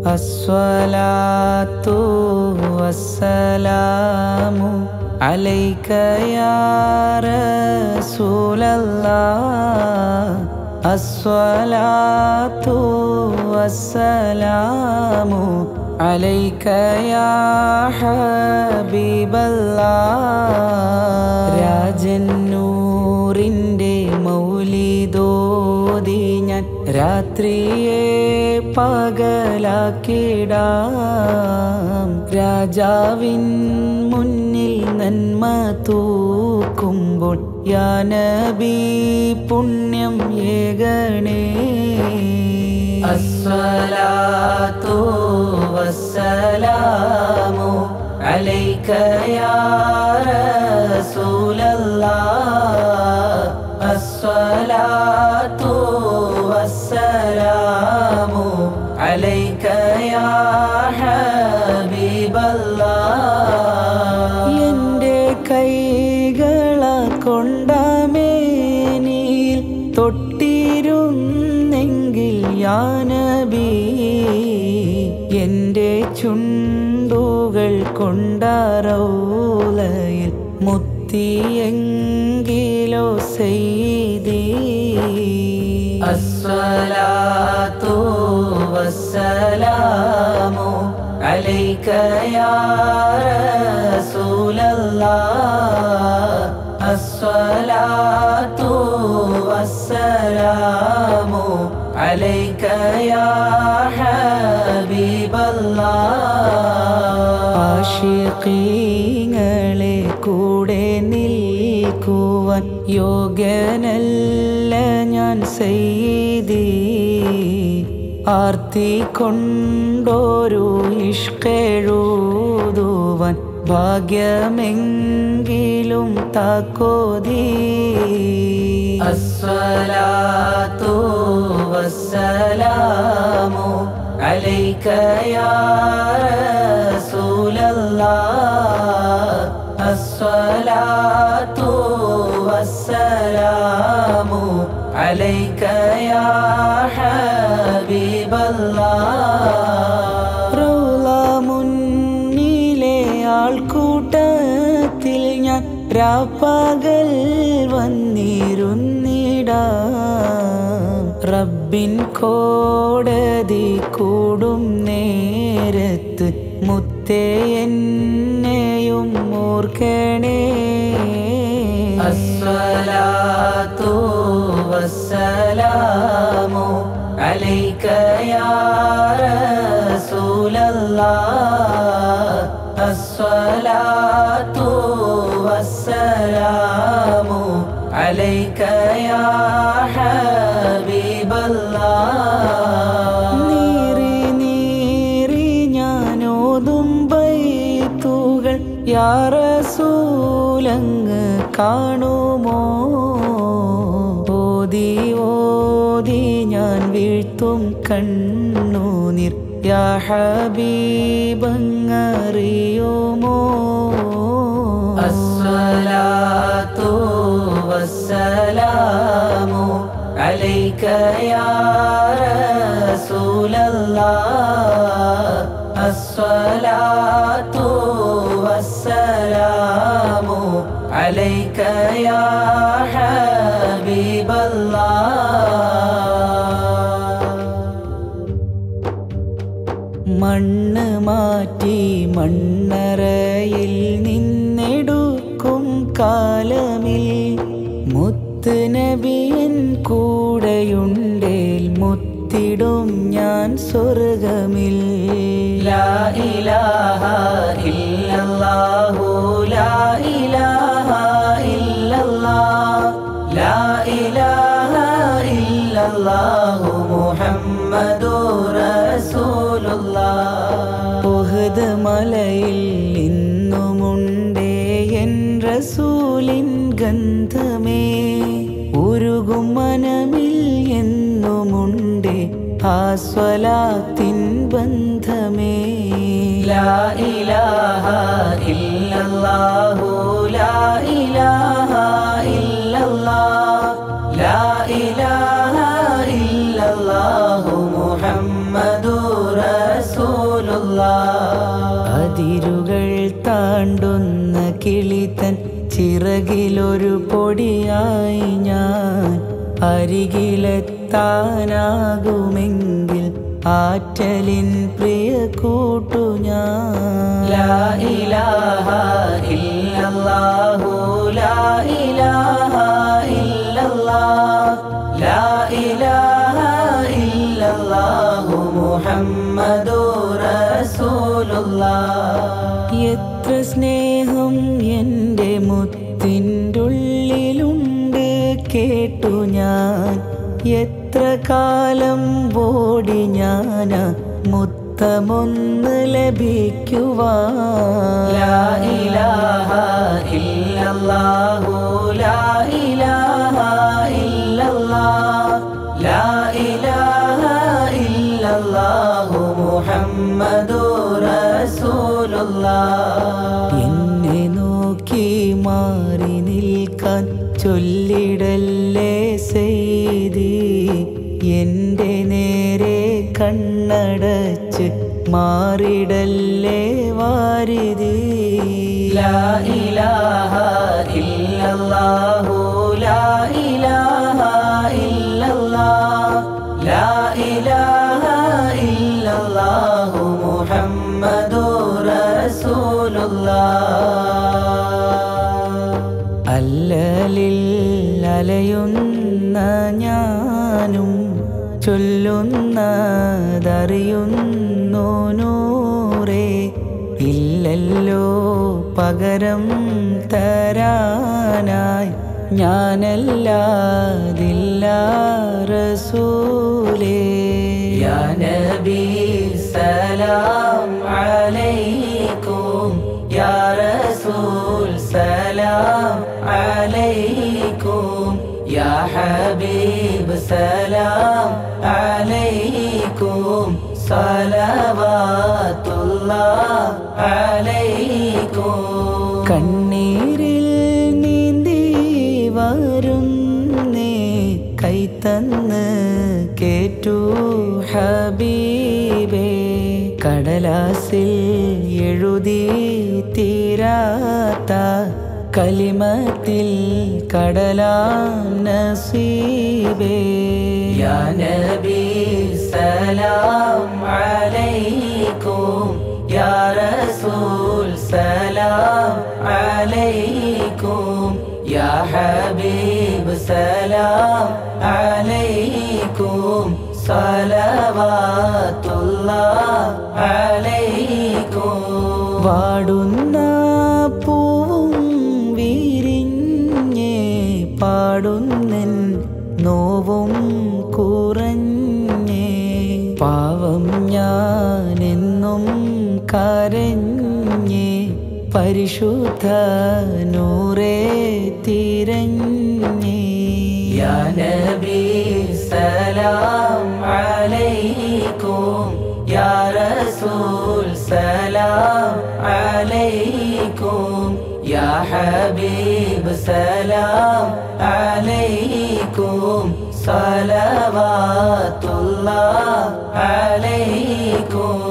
الصلاة والسلام عليك يا رسول الله الصلاة والسلام عليك يا حبيب الله രാജന്നൂറിൻ്റെ മൗലിതോതി ഞാൻ രാത്രിയെ പകലാക്കിടാം രാജാവിൻ മുന്നിൽ നന്മ തൂക്കുമ്പോൾ യാനബി പുണ്യം ഏകണേ അസ്സലാത്തു വസ്സലാമു عليك يا رسول الله الصلاة والسلام عليك يا حبيب الله എൻ്റെ കൈകള കൊണ്ടമേനിൽ തൊട്ടിരുന്നെങ്കിൽ യാനബി എൻ്റെ ചുണ്ടുകൾ കൊണ്ടറൗലയിൽ മുത്തിയെങ്കിലോ സെയ്തി അസ്സലാത്തു വസ്സലാമു عليك يا رسول الله الصلاة والسلام عليك يا حبيب الله ആഷിഖീങ്ങളെ കൂടെ നിൽക്കുവാൻ യോഗ്യനല്ല ഞാൻ സെയ്തി ആർത്തി കൊണ്ടൊരു ഇഷ്കെഴുതുവാൻ ഭാഗ്യമെങ്കിലും താക്കോതി അസ്സലാത്തു വസ്സലാമു عليك يا رسول الله الصلاة والسلام عليك يا حبيب الله റൗള മുന്നിലെ ആൾക്കൂട്ടത്തിൽ ഞാൻ രാപ്പകൽ വന്നിരുന്നിടാം റബ്ബിൻ കോടതി കൂടും നേരത്ത് മുത്തേ എന്നെയും ഓർക്കണേ അസ്സലാത്തു വസ്സലാമു عليك يا رسول الله الصلاة والسلام عليك يا حبيب الله നീറി നീറി ഞാനോതും ബൈത്തുകൾ യാറസൂലങ്ങ് കാണുമോ ഓതി ഓതി ഞാൻ വീഴ്ത്തും കണ്ണുനീർ യാ ഹബീബങ്ങറിയുമോ അസ്സലാത്തു വസ്സലാമു عليك يا رسول الله الصلاة والسلام عليك يا حبيب الله മണ്ണ് മാറ്റി മണ്ണറയിൽ നിന്നെടുക്കും കാലമിൽ മുത്ത് നബിയൻ കൂടെയുണ്ടേൽ മുത്തിടും ഞാൻ സ്വർഗമിൽ ലാ ഇലാഹ ഇല്ലല്ലാഹു ലാ ഇലാഹ ഇല്ലല്ലാഹ് ലാ ഇലാഹ ഇല്ലല്ലാഹു മുഹമ്മദുർ റസൂലുള്ളാഹ് ഉഹദ് മലയിൽ ഇന്നുമുണ്ടേ എൻ റസൂലിൻ ഗന്ധമേ ഉരുകും മനമിൽ എന്നുമുണ്ടേ ആസ്വലാത്തിൻ ബന്ധമേ ലാ ഇലാഹ ഇല്ലല്ലാഹു ലാ ഇലാഹ ഇല്ലല്ലാഹ് ലാ ഇലാഹ ഇല്ലല്ലാഹു മുഹമ്മദുർ റസൂലുള്ളാഹ് ചിറകിലൊരു പൊടിയായി ഞാൻ അരികിലെത്താനാകുമെങ്കിൽ ആറ്റലിൻ പ്രിയ കൂട്ടു ഞാൻ ലാ ഇലാഹ ഇല്ലല്ലാഹു ലാ ഇലാഹ ഇല്ലല്ലാഹ് ലാ ഇലാഹ ഇല്ലല്ലാഹു മുഹമ്മദുർ റസൂലുള്ളാഹ് എത്ര സ്നേഹം എൻ്റെ മുത്തിൻ്റെ ഉള്ളിലുണ്ട് കേട്ടു ഞാൻ എത്ര കാലം ഓടി ഞാൻ മുത്തമൊന്ന് ലഭിക്കുവാൻ ലാ ഇലാഹ ഇല്ലല്ലാഹു ലാ ഇലാഹ ഇല്ലല്ലാഹ് ലാ ഇലാഹ ഇല്ലല്ലാഹു മുഹമ്മദുർ റസൂലുള്ളാഹ് എന്നെ നോക്കി മാറി നിൽക്കാൻ ചൊല്ലിടല്ലേ സെയ്തി എൻ്റെ നേരെ കണ്ണടച്ച് മാറിടല്ലേ വാരിതി ലാ ഇലാഹ ഇല്ലല്ലാഹു ലാ ഇലാഹ ഇല്ലല്ലാഹ് ലാ ഇലാഹ ഇല്ലല്ലാഹു മുഹമ്മദുർ റസൂലുള്ളാഹ് അല്ലലിൽ അലയുന്ന ഞാനും ചൊല്ലുന്നതറിയുന്നു നൂറേ ഇല്ലല്ലോ പകരം തരാനായി ഞാനല്ലാതില്ല റസൂലേ യാ നബി സലാം അലൈക്കും യാ റസൂൽ സലാം അലൈക്കും യാ ഹബീബ് സലാം അലൈക്കും സലവാത്തുല്ലാഹ് അലൈക്കും കണ്ണീരിൽ നീന്തി വരുന്നേ കൈത്തന്ന് കേറ്റു ഹബീബേ കടലാസിൽ എഴുതി തീരാത്ത കലിമത്തിൽ കടലാം നസീബേ യാ നബി സലാം അലൈക്കും യാ റസൂൽ സലാം അലൈക്കും യാ ഹബീബ് സലാം അലൈക്കും സലവാത്തുല്ലാഹ് അലൈക്കും വാടുന്ന പൂവും വിരിഞ്ഞേ പാടുന്നൻ നോവും കുറഞ്ഞേ പാവം ഞാനെന്നും കരഞ്ഞേ പരിശുദ്ധ നൂറേ തിരഞ്ഞേ യാ നബി സലാം അലൈക്കും യാ റസൂൽ സലാം അലൈക്കും യാ ഹബീബ് സലാം അലൈക്കും സലവാത്തുല്ലാഹ് അലൈക്കും